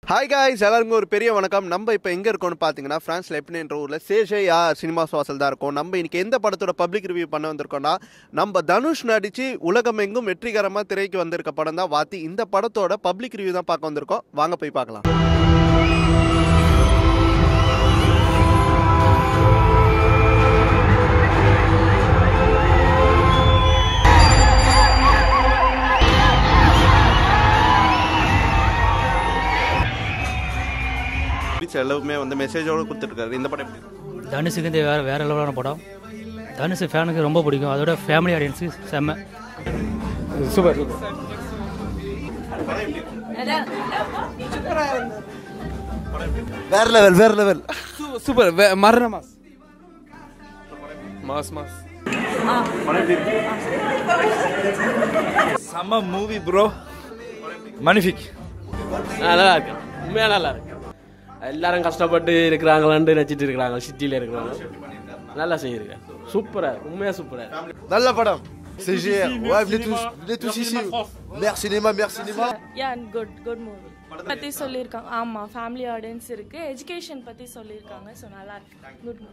hi guys எல்லாருக்கும் ஒரு பெரிய வணக்கம் நம்ம இப்போ எங்கே இருக்கோம்னு பார்த்தீங்கன்னா ஃப்ரான்ஸ் லெப்னன்ற ஊரில் சேஷே யா சினிமாஸ் வாசல் தான் இருக்கும் நம்ம இன்னைக்கு எந்த படத்தோட பப்ளிக் ரிவ்யூ பண்ண வந்திருக்கோம்னா நம்ம தனுஷ் நடித்து உலகமெங்கும் வெற்றிகரமாக திரைக்கு வந்திருக்க படம் தான் வாத்தி இந்த படத்தோட பப்ளிக் ரிவ்யூ தான் பார்க்க வந்திருக்கோம் வாங்க போய் பார்க்கலாம் எல்லாருமே வந்து மெசேஜோடு கொடுத்துருக்காரு இந்த படம் எப்படி தனுஷுக்கு இந்த வேறு வேறு லெவலான படம் தனுஷ் ஃபேனுக்கு ரொம்ப பிடிக்கும் அதோட ஃபேமிலி ஆடியன்ஸு செம்ம சூப்பர் வேற லெவல் வேற லெவல் சூப்பர் மரண மாஸ் மாஸ் மாஸ் செம்ம மூவி ப்ரோ மனிஃபிக் நல்லா இருக்கு உண்மையாக நல்லா இருக்கு எல்லாரும் கஷ்டப்பட்டு இருக்கிறாங்களான்னு நினச்சிட்டு இருக்கிறாங்க சிட்டியில் இருக்கிறாங்க நல்லா செய்யிருக்கேன் சூப்பராக உண்மையாக சூப்பராக நல்ல படம் CGR ouais venez tous venez tous ici Mère cinéma Mère cinéma yeah good good movie பற்றி சொல்லியிருக்காங்க ஆமாம் ஃபேமிலி ஆடியன்ஸ் இருக்குது எஜுகேஷன் பற்றி சொல்லியிருக்காங்க ஸோ நல்லா இருக்கு குட் மூவி